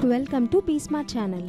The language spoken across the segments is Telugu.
వెల్కమ్ టు పీస్మా ఛానల్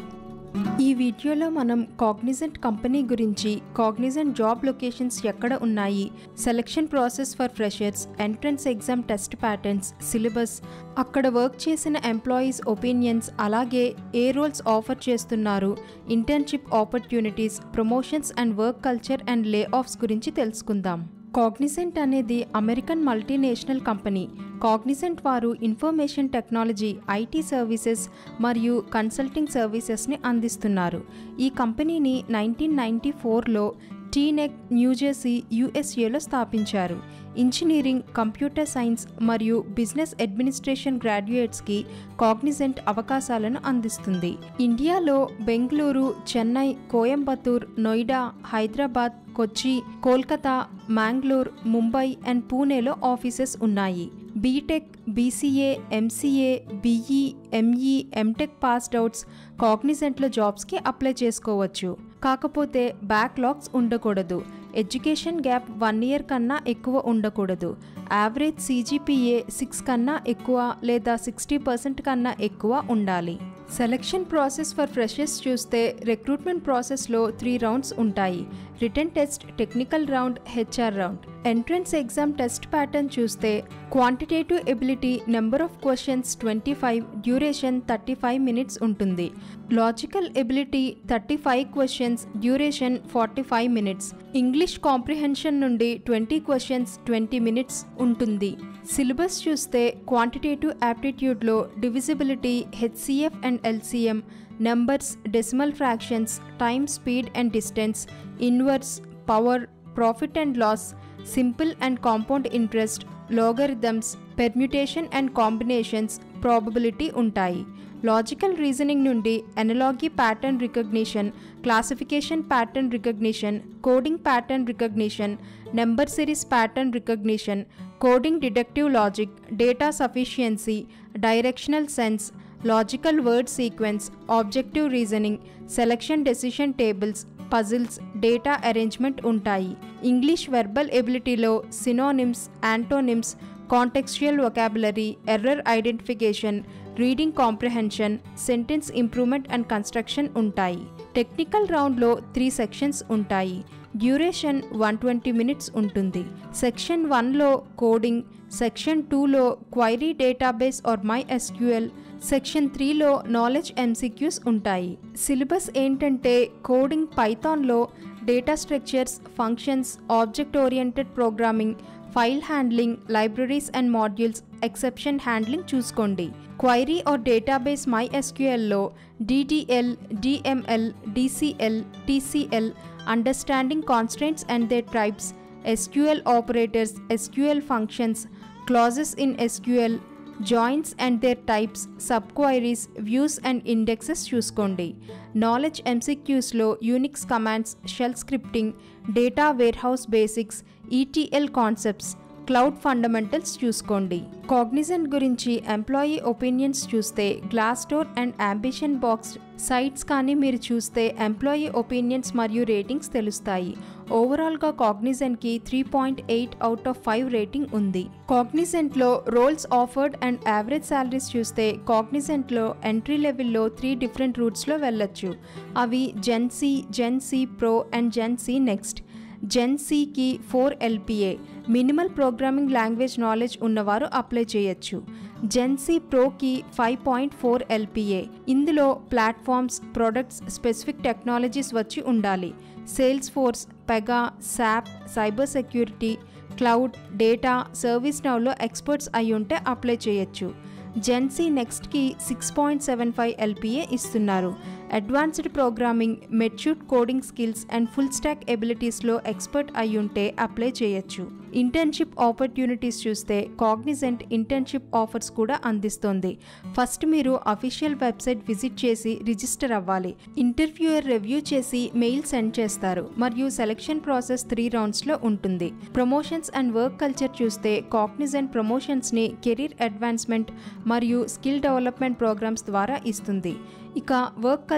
ఈ వీడియోలో మనం కాగ్నిజెంట్ కంపెనీ గురించి కాగ్నిజెంట్ జాబ్ లొకేషన్స్ ఎక్కడ ఉన్నాయి selection process for freshers entrance exam test patterns syllabus అక్కడ వర్క్ చేసిన ఎంప్లాయీస్ ఒపీనియన్స్ అలాగే ఏ రోల్స్ ఆఫర్ చేస్తున్నారు internship opportunities promotions and work culture and lay offs గురించి తెలుసుకుందాం కాగ్నిసెంట్ అనేది అమెరికన్ మల్టీనేషనల్ కంపెనీ కాగ్నిసెంట్ వారు ఇన్ఫర్మేషన్ టెక్నాలజీ ఐటీ సర్వీసెస్ మరియు కన్సల్టింగ్ సర్వీసెస్ని అందిస్తున్నారు ఈ కంపెనీని నైన్టీన్ నైంటీ ఫోర్లో టీనెక్ న్యూజెర్సీ యుఎస్ఏలో స్థాపించారు ఇంజనీరింగ్ కంప్యూటర్ సైన్స్ మరియు బిజినెస్ అడ్మినిస్ట్రేషన్ గ్రాడ్యుయేట్స్కి కాగ్నిజెంట్ అవకాశాలను అందిస్తుంది ఇండియాలో బెంగళూరు చెన్నై కోయంబత్తూర్ నోయిడా హైదరాబాద్ కొచ్చి కోల్కతా మ్యాంగ్లూర్ ముంబై అండ్ పూణేలో ఆఫీసెస్ ఉన్నాయి BTech BCA MCA BE ME MTech passed outs కాగ్నిజెంట్లో జాబ్స్కి అప్లై చేసుకోవచ్చు కాకపోతే బ్యాక్లాగ్స్ ఉండకూడదు ఎడ్యుకేషన్ గ్యాప్ వన్ ఇయర్ కన్నా ఎక్కువ ఉండకూడదు యావరేజ్ సీజీపీఏ సిక్స్ కన్నా ఎక్కువ లేదా సిక్స్టీ పర్సెంట్ కన్నా ఎక్కువ ఉండాలి సెలక్షన్ ప్రాసెస్ ఫర్ ఫ్రెషర్స్ చూస్తే రిక్రూట్మెంట్ ప్రాసెస్లో త్రీ రౌండ్స్ ఉంటాయి written test technical round HR round entrance exam test pattern చూస్తే quantitative ability number of questions twenty five duration thirty five minutes ఉంటుంది logical ability thirty five questions duration forty five minutes English comprehension నుండి ట్వంటీ క్వశ్చన్స్ ట్వంటీ మినిట్స్ ఉంటుంది సిలబస్ చూస్తే క్వాంటిటేటివ్ యాప్టిట్యూడ్లో divisibility HCF and LCM numbers decimal fractions time speed and distance inverse power profit and loss simple and compound interest logarithms permutation and combinations probability ఉంటాయి లాజికల్ రీజనింగ్ నుండి analogy pattern recognition classification pattern recognition coding pattern recognition number series pattern recognition coding deductive logic data sufficiency directional sense logical word sequence objective reasoning selection decision tables puzzles data arrangement ఉంటాయి ఇంగ్లీష్ వెర్బల్ ఎబిలిటీలో synonyms antonyms contextual vocabulary error identification reading comprehension sentence improvement and construction ఉంటాయి టెక్నికల్ రౌండ్లో త్రీ సెక్షన్స్ ఉంటాయి డ్యూరేషన్ వన్ ట్వంటీ మినిట్స్ ఉంటుంది సెక్షన్ వన్లో కోడింగ్ సెక్షన్ టూలో query database or my SQL section త్రీలో నాలెడ్జ్ ఎంసీక్యూస్ ఉంటాయి సిలబస్ ఏంటంటే కోడింగ్ పైథాన్లో data structures functions object oriented programming file handling libraries and modules exception handling చూసుకోండి క్వైరీ ఆర్ డేటాబేస్ మై ఎస్క్యూఎల్లో DDL DML DCL TCL understanding constants and data types SQL operators SQL functions clauses in SQL joins and their types subqueries views and indexes చూసుకోండి knowledge ఎంసీక్యూస్లో Unix commands shell scripting data warehouse basics ETL concepts cloud fundamentals చూసుకోండి కాగ్నిజెంట్ గురించి ఎంప్లాయీ ఒపీనియన్స్ చూస్తే Glassdoor and AmbitionBox sites కానీ మీరు చూస్తే ఎంప్లాయీ ఒపీనియన్స్ మరియు రేటింగ్స్ తెలుస్తాయి ఓవరాల్గా కాగ్నిజెంట్కి three point eight out of five rating ఉంది కాగ్నిజెంట్లో roles offered and average salaries చూస్తే కాగ్నిజెంట్లో ఎంట్రీ లెవెల్లో త్రీ డిఫరెంట్ రూట్స్లో వెళ్ళొచ్చు అవి GenC GenC Pro and GenC Next జెన్ సికి four LPA minimal programming language knowledge ఉన్నవారు అప్లై చేయొచ్చు జెన్సీ ప్రోకి ఫైవ్ పాయింట్ ఫోర్ ఎల్పిఏ ఇందులో ప్లాట్ఫామ్స్ ప్రొడక్ట్స్ స్పెసిఫిక్ టెక్నాలజీస్ వచ్చి ఉండాలి Salesforce Pega SAP cyber security cloud data సర్వీస్ నౌలో ఎక్స్పర్ట్స్ అయి ఉంటే అప్లై చేయొచ్చు జెన్సీ నెక్స్ట్కి six point seven five LPA ఇస్తున్నారు advanced programming matured coding skills and full stack ఎబిలిటీస్లో ఎక్స్పర్ట్ అయి ఉంటే అప్లై చేయొచ్చు ఇంటర్న్షిప్ ఆపర్చునిటీస్ చూస్తే కాగ్నిజెంట్ ఇంటర్న్షిప్ ఆఫర్స్ కూడా అందిస్తోంది ఫస్ట్ మీరు అఫీషియల్ వెబ్సైట్ విజిట్ చేసి రిజిస్టర్ అవ్వాలి ఇంటర్వ్యూయర్ రివ్యూ చేసి మెయిల్ సెండ్ చేస్తారు మరియు సెలక్షన్ ప్రాసెస్ త్రీ రౌండ్స్లో ఉంటుంది ప్రమోషన్స్ అండ్ వర్క్ కల్చర్ చూస్తే కాగ్నిజెంట్ ప్రమోషన్స్ని కెరీర్ అడ్వాన్స్మెంట్ మరియు స్కిల్ డెవలప్మెంట్ ప్రోగ్రామ్స్ ద్వారా ఇస్తుంది ఇక వర్క్ కల్చర్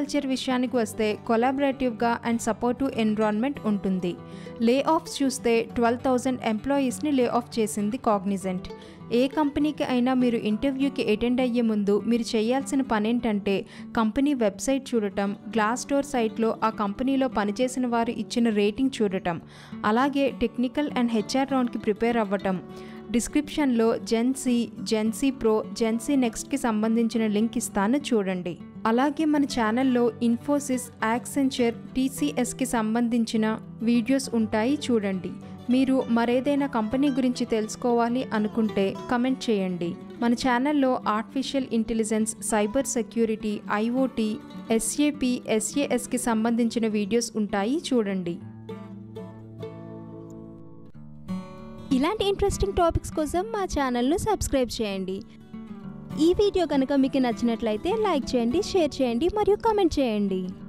కల్చర్ విషయానికి వస్తే కొలాబరేటివ్గా అండ్ సపోర్టివ్ ఎన్విరాన్మెంట్ ఉంటుంది లే ఆఫ్స్ చూస్తే ట్వెల్వ్ థౌజండ్ ఎంప్లాయీస్ని లే ఆఫ్ చేసింది కాగ్నిజెంట్ ఏ కంపెనీకి అయినా మీరు ఇంటర్వ్యూకి అటెండ్ అయ్యే ముందు మీరు చేయాల్సిన పని ఏంటంటే కంపెనీ వెబ్సైట్ చూడటం గ్లాస్ డోర్ సైట్లో ఆ కంపెనీలో పనిచేసిన వారు ఇచ్చిన రేటింగ్ చూడటం అలాగే టెక్నికల్ అండ్ హెచ్ఆర్ రౌండ్కి ప్రిపేర్ అవ్వటం డిస్క్రిప్షన్లో జెన్సీ జెన్సీ ప్రో జెన్సీ నెక్స్ట్కి సంబంధించిన లింక్ ఇస్తాను చూడండి అలాగే మన ఛానల్లో ఇన్ఫోసిస్ యాక్సెంచర్ టీసీఎస్కి సంబంధించిన వీడియోస్ ఉంటాయి చూడండి మీరు మరేదైనా కంపెనీ గురించి తెలుసుకోవాలి అనుకుంటే కమెంట్ చేయండి మన ఛానల్లో artificial intelligence cyber security IoT SAP ఎస్ఏఎస్కి సంబంధించిన వీడియోస్ ఉంటాయి చూడండి ఇలాంటి ఇంట్రెస్టింగ్ టాపిక్స్ కోసం మా ఛానల్ను సబ్స్క్రైబ్ చేయండి ఈ వీడియో కనుక మీకు నచ్చినట్లయితే లైక్ చేయండి షేర్ చేయండి మరియు కామెంట్ చేయండి